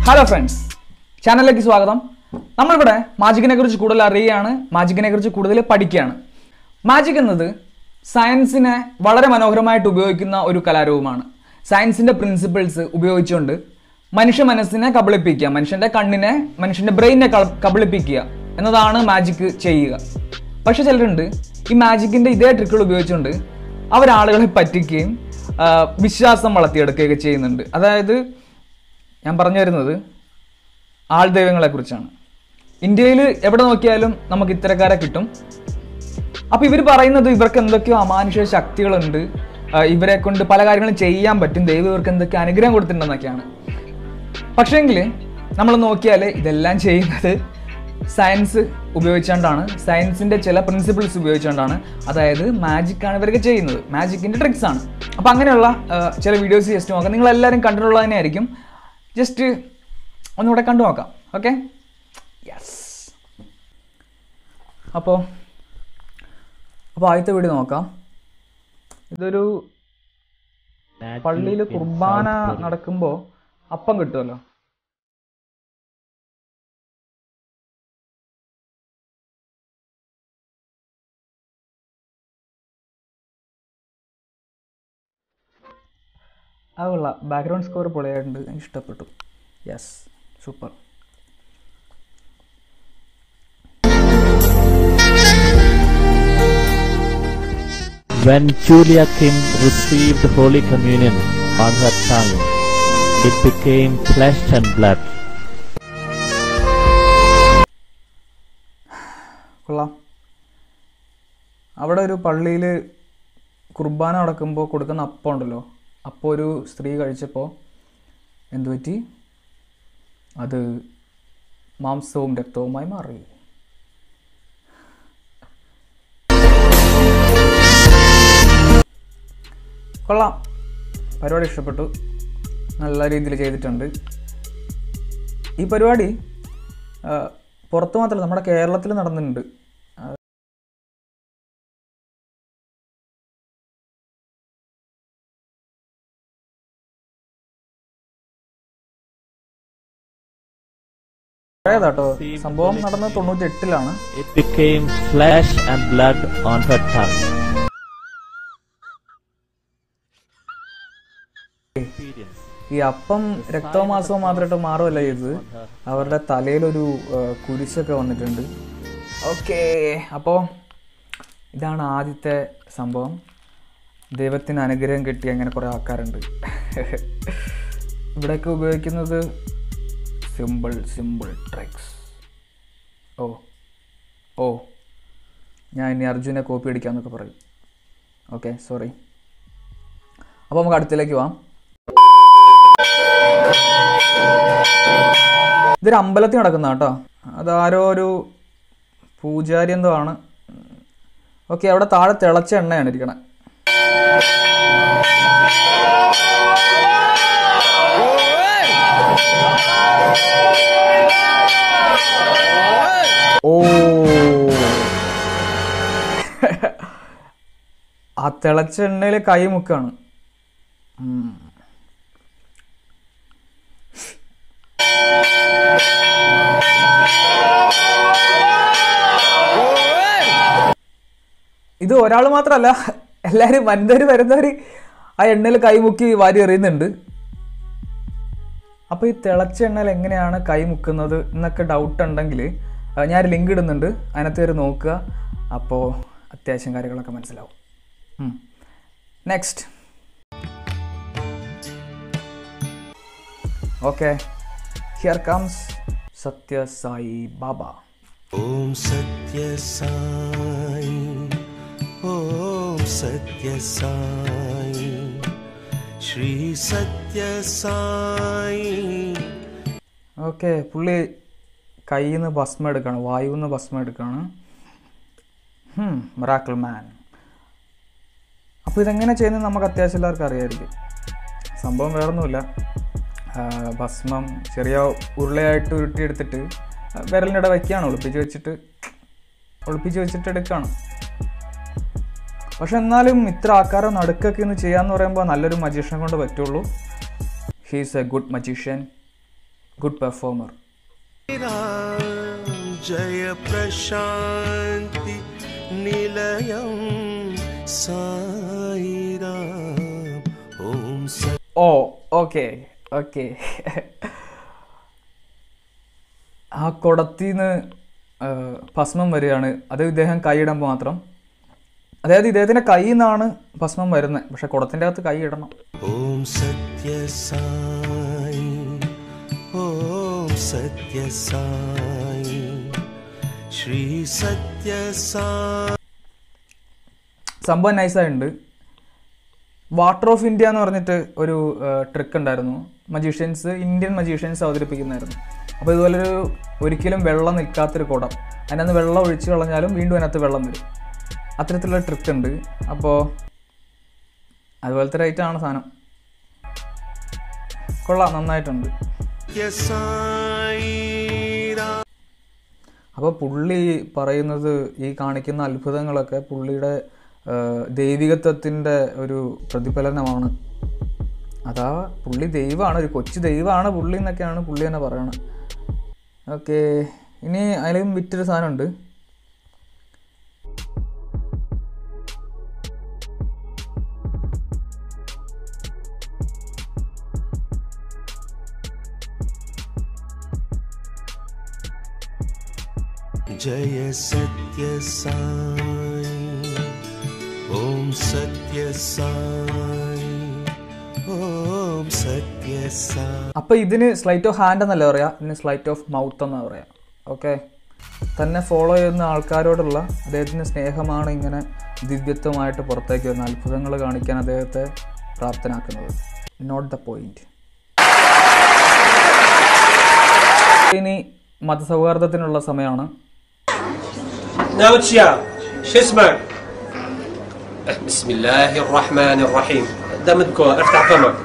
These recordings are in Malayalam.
ഹലോ ഫ്രണ്ട്സ് ചാനലിലേക്ക് സ്വാഗതം നമ്മളിവിടെ മാജിക്കിനെ കുറിച്ച് കൂടുതൽ അറിയുകയാണ് മാജിക്കിനെ കുറിച്ച് കൂടുതൽ പഠിക്കുകയാണ് മാജിക് എന്നത് സയൻസിനെ വളരെ മനോഹരമായിട്ട് ഉപയോഗിക്കുന്ന ഒരു കലാരൂപമാണ് സയൻസിന്റെ പ്രിൻസിപ്പിൾസ് ഉപയോഗിച്ചുകൊണ്ട് മനുഷ്യ മനസ്സിനെ കബളിപ്പിക്കുക മനുഷ്യന്റെ കണ്ണിനെ മനുഷ്യന്റെ ബ്രെയിനെ കബളിപ്പിക്കുക എന്നതാണ് മാജിക് ചെയ്യുക പക്ഷെ ചിലരുണ്ട് ഈ മാജിക്കിന്റെ ഇതേ ട്രിക്കുകൾ ഉപയോഗിച്ചുകൊണ്ട് അവരാളുകളെ പറ്റിക്കുകയും ആ, വിശ്വാസം വളർത്തിയെടുക്കുകയൊക്കെ ചെയ്യുന്നുണ്ട് അതായത് ഞാൻ പറഞ്ഞു വരുന്നത് ആൾദൈവങ്ങളെ കുറിച്ചാണ് ഇന്ത്യയിൽ എവിടെ നോക്കിയാലും നമുക്ക് ഇത്തരക്കാരെ കിട്ടും അപ്പൊ ഇവർ പറയുന്നത് ഇവർക്ക് എന്തൊക്കെയോ അമാനുഷിക ശക്തികളുണ്ട് ആ, ഇവരെ കൊണ്ട് പല കാര്യങ്ങളും ചെയ്യാൻ പറ്റും ദൈവം ഇവർക്ക് എന്തൊക്കെ അനുഗ്രഹം കൊടുത്തിട്ടുണ്ടെന്നൊക്കെയാണ് പക്ഷേങ്കിൽ നമ്മൾ നോക്കിയാൽ ഇതെല്ലാം ചെയ്യുന്നത് സയൻസ് ഉപയോഗിച്ചുകൊണ്ടാണ് സയൻസിന്റെ ചില പ്രിൻസിപ്പിൾസ് ഉപയോഗിച്ചുകൊണ്ടാണ് അതായത് മാജിക് ആണ് ഇവരൊക്കെ ചെയ്യുന്നത് മാജിക്കിന്റെ ട്രിക്സ് ആണ് അപ്പൊ അങ്ങനെയുള്ള ആ, ചില വീഡിയോസ് ജസ്റ്റ് നോക്കാം നിങ്ങൾ എല്ലാവരും കണ്ടിട്ടുള്ളത് തന്നെയായിരിക്കും ജസ്റ്റ് ഒന്നുകൂടെ കണ്ടു നോക്കാം ഓക്കെ യെസ് അപ്പോൾ അപ്പോൾ ആദ്യത്തെ വീഡിയോ നോക്കാം ഇതൊരു പള്ളിയിൽ കുർബാന നടക്കുമ്പോൾ അപ്പം കിട്ടുമല്ലോ അത് കൊള്ളാം ബാക്ക്ഗ്രൗണ്ട് സ്കോർ പൊളിയായിട്ടുണ്ട് എനിക്ക് ഇഷ്ടപ്പെട്ടു yes super When Julia Kim received Holy Communion on her tongue, it became flesh and blood. കൊള്ളാം അവിടെ ഒരു പള്ളിയിൽ കുർബാന നടക്കുമ്പോൾ കൊടുക്കുന്ന അപ്പം ഉണ്ടല്ലോ അപ്പോൾ ഒരു സ്ത്രീ കഴിച്ചപ്പോൾ എന്തു പറ്റി അത് മാംസവും രക്തവുമായി മാറി കൊള്ളാം പരിപാടി ഇഷ്ടപ്പെട്ടു നല്ല രീതിയിൽ ചെയ്തിട്ടുണ്ട് ഈ പരിപാടി ആ, പുറത്ത് മാത്രമല്ല നമ്മുടെ കേരളത്തിൽ നടന്നിട്ടുണ്ട് പഴയതാട്ടോ സംഭവം നടന്നത് തൊണ്ണൂറ്റി എട്ടിലാണ് It became flesh and blood on her tongue. ഈ അപ്പം രക്തവും മാസവും മാത്രമായിട്ട് മാറുമല്ല ചെയ്തത് അവരുടെ തലയിലൊരു ആ, കുരിശൊക്കെ വന്നിട്ടുണ്ട് ഓക്കേ അപ്പോൾ ഇതാണ് ആദ്യത്തെ സംഭവം ദൈവത്തിന് അനുഗ്രഹം കിട്ടി അങ്ങനെ കുറേ ആൾക്കാരുണ്ട് ഇവിടെയൊക്കെ ഉപയോഗിക്കുന്നത് സിമ്പിൾ സിമ്പിൾ ട്രിക്സ് ഓ ഓ ഞാൻ ഇനി അർജുനെ കോപ്പി അടിക്കാമെന്നൊക്കെ പറയും ഓക്കെ സോറി അപ്പോൾ നമുക്ക് അടുത്തിലേക്ക് പോവാം ഇതൊരു അമ്പലത്തിൽ നടക്കുന്ന കേട്ടോ അതാരോ ഒരു പൂജാരി എന്തോ ആണ് ഓക്കെ അവിടെ താഴെ തിളച്ച എണ്ണയാണ് ഇരിക്കണേ ഓ ആ തിളച്ച എണ്ണയിൽ കൈ മുക്കാണ് ഉം. ഇത് ഒരാൾ മാത്രമല്ല എല്ലാവരും വരുന്നവർ വരുന്നവർ ആ എണ്ണയിൽ കൈമുക്കി വാരി എറിയുന്നുണ്ട് അപ്പോൾ ഈ തിളച്ച എണ്ണയിൽ എങ്ങനെയാണ് കൈ മുക്കുന്നത് എന്നൊക്കെ ഡൗട്ട് ഉണ്ടെങ്കിൽ ഞാൻ ലിങ്ക് ഇടുന്നുണ്ട് അതിനകത്ത് കയറി നോക്കുക അപ്പോൾ അത്യാവശ്യം കാര്യങ്ങളൊക്കെ മനസ്സിലാവും next okay here comes Sathya Sai Baba Om Sathya Sai ॐ सत्य साई श्री सत्य साई ഓക്കെ പുള്ളി കയ്യിൽ നിന്ന് ഭസ്മം എടുക്കുകയാണ് വായുവിൽ നിന്ന് ഭസ്മം എടുക്കുകയാണ് മിറാക്കിൾ മാൻ അപ്പോൾ ഇതെങ്ങനെ ചെയ്യുന്നത് നമുക്ക് അത്യാവശ്യം എല്ലാവർക്കും അറിയാമായിരിക്കും സംഭവം വേറൊന്നുമില്ല ആ, ഭസ്മം ചെറിയ ഉരുളയായിട്ട് ഉരുട്ടിയെടുത്തിട്ട് വിരലിൻ്റെ ഇട വയ്ക്കുകയാണ് ഒളിപ്പിച്ച് വെച്ചിട്ട് ഒളിപ്പിച്ച് വെച്ചിട്ട് എടുക്കുകയാണ് പക്ഷെ എന്നാലും ഇത്ര ആക്കാരം നടുക്കൊക്കെ ഒന്ന് ചെയ്യാന്ന് പറയുമ്പോൾ നല്ലൊരു മജീഷ്യനെ കൊണ്ട് പറ്റുള്ളൂ he's a good magician good performer Ram Jai Prashanti निलयं Sai Ram ॐ स ഓ ഓക്കെ ഓക്കെ ആ കുടത്തിന്ന് ഭസ്മം വരികയാണ് അത് ഇദ്ദേഹം കൈയിടുമ്പോൾ മാത്രം അതായത് ഇദ്ദേഹത്തിൻ്റെ കയ്യിൽ നിന്നാണ് ഭസ്മം വരുന്നത് പക്ഷെ കുടത്തിൻ്റെ അകത്ത് കൈ ഇടണം ॐ सत्य साई ॐ सत्य साई श्री सत्य साई സംഭവം നൈസായിട്ടുണ്ട് വാട്ടർ ഓഫ് ഇന്ത്യ എന്ന് പറഞ്ഞിട്ട് ഒരു ട്രിക്ക് ഉണ്ടായിരുന്നു മജീഷ്യൻസ് ഇന്ത്യൻ മജീഷ്യൻസ് അവതരിപ്പിക്കുന്നതായിരുന്നു അപ്പോൾ ഇതുപോലൊരു ഒരിക്കലും വെള്ളം നിൽക്കാത്തൊരു കുടം അതിനകത്ത് വെള്ളം ഒഴിച്ച് കളഞ്ഞാലും വീണ്ടും അതിനകത്ത് വെള്ളം വരും അത്തരത്തിലുള്ള ട്രിക്ക് ഉണ്ട് അപ്പോൾ അതുപോലത്തെ റേറ്റാണ് സാധനം കൊള്ളാം നന്നായിട്ടുണ്ട് सत्य साई राम അപ്പോൾ പുള്ളി പറയുന്നത് ഈ കാണിക്കുന്ന അത്ഭുതങ്ങളൊക്കെ പുള്ളിയുടെ ആ, ദൈവികത്വത്തിൻ്റെ ഒരു പ്രതിഫലനമാണ് അതാ പുള്ളി ദൈവമാണ് ഒരു കൊച്ചു ദൈവമാണ് പുള്ളി എന്നൊക്കെയാണ് പുള്ളി തന്നെ പറയണത് ഓക്കെ ഇനി അതിലും വിറ്റൊരു സാധനമുണ്ട് जय सत्य साई ॐ सत्य साई ॐ सत्य साई അപ്പോൾ ഇതിന് സ്ലൈറ്റ് ഓഫ് ഹാൻഡ് എന്നല്ല പറയാ ഇതിന് സ്ലൈറ്റ് ഓഫ് മൗത്ത് എന്നാണ് പറയാം ഓക്കെ തന്നെ ഫോളോ ചെയ്യുന്ന ആൾക്കാരോടുള്ള അദ്ദേഹത്തിൻ്റെ സ്നേഹമാണ് ഇങ്ങനെ ദിവ്യത്വമായിട്ട് പുറത്തേക്ക് വരുന്ന അത്ഭുതങ്ങൾ കാണിക്കാൻ അദ്ദേഹത്തെ പ്രാപ്തനാക്കുന്നത് നോട്ട് ദ പോയിന്റ് ഇനി മതസൗഹാർദ്ദത്തിനുള്ള സമയമാണ് ناوي شياب شو اسمك؟ بسم الله الرحمن الرحيم دم الذكور افتح فمك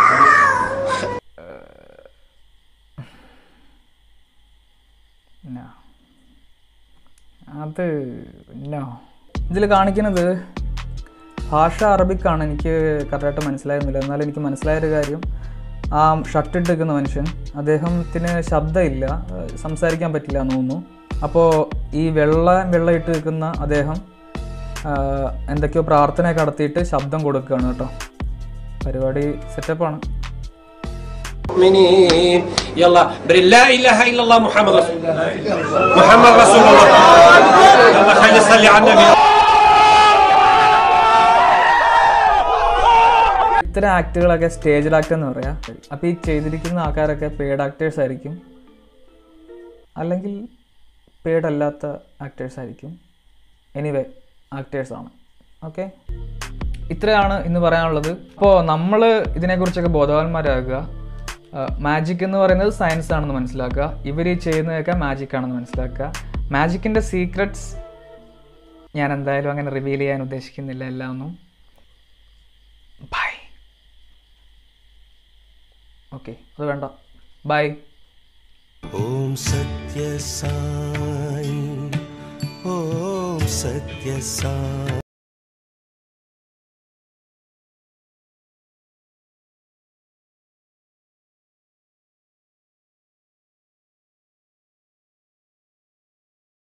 No. അത് നോ ഇതിൽ കാണിക്കുന്നത് ഭാഷ അറബിക്കാണ് എനിക്ക് കറക്റ്റായിട്ട് മനസ്സിലായിരുന്നില്ല എന്നാൽ എനിക്ക് മനസ്സിലായൊരു കാര്യം ആ ഷർട്ട് ഇട്ടിരിക്കുന്ന മനുഷ്യൻ അദ്ദേഹത്തിന് ശബ്ദമില്ല ഏഹ് സംസാരിക്കാൻ പറ്റില്ല എന്ന് തോന്നുന്നു അപ്പോൾ ഈ വെള്ള വെള്ള ഇട്ട് നിൽക്കുന്ന അദ്ദേഹം ആഹ് എന്തൊക്കെയോ പ്രാർത്ഥനയൊക്കെ നടത്തിയിട്ട് ശബ്ദം കൊടുക്കുകയാണ് കേട്ടോ പരിപാടി സെറ്റപ്പാണ് مؤمنين يلا بري لا اله الا الله محمد رسول الله محمد رسول الله يلا خلي نصلي على النبي ഇത്തരം ആക്ടുകളൊക്കെ സ്റ്റേജ് ആക്ട് എന്ന് പറയാം അപ്പോൾ ഈ ചെയ്തിരിക്കുന്ന ആൾക്കാരൊക്കെ പെയ്ഡ് ആക്ടേഴ്സ് ആയിരിക്കും അല്ലെങ്കിൽ പെയ്ഡ് അല്ലാത്ത ആക്ടേഴ്സ് ആയിരിക്കും എനിവേ ആക്ടേഴ്സാണ് ഓക്കെ ഇത്രയാണ് ഇന്ന് പറയാനുള്ളത് അപ്പോൾ നമ്മൾ ഇതിനെക്കുറിച്ചൊക്കെ ബോധവാന്മാരാകുക മാജിക് എന്ന് പറയുന്നത് സയൻസ് ആണെന്ന് മനസ്സിലാക്കുക ഇവർ ഈ ചെയ്യുന്നതൊക്കെ മാജിക് ആണെന്ന് മനസ്സിലാക്കുക മാജിക്കിൻ്റെ സീക്രട്സ് ഞാൻ എന്തായാലും അങ്ങനെ റിവീൽ ചെയ്യാൻ ഉദ്ദേശിക്കുന്നില്ല എല്ലാം ഒന്നും ബൈ ഓക്കെ അത് വേണ്ട ബൈ ॐ सत्य साई ॐ सत्य साई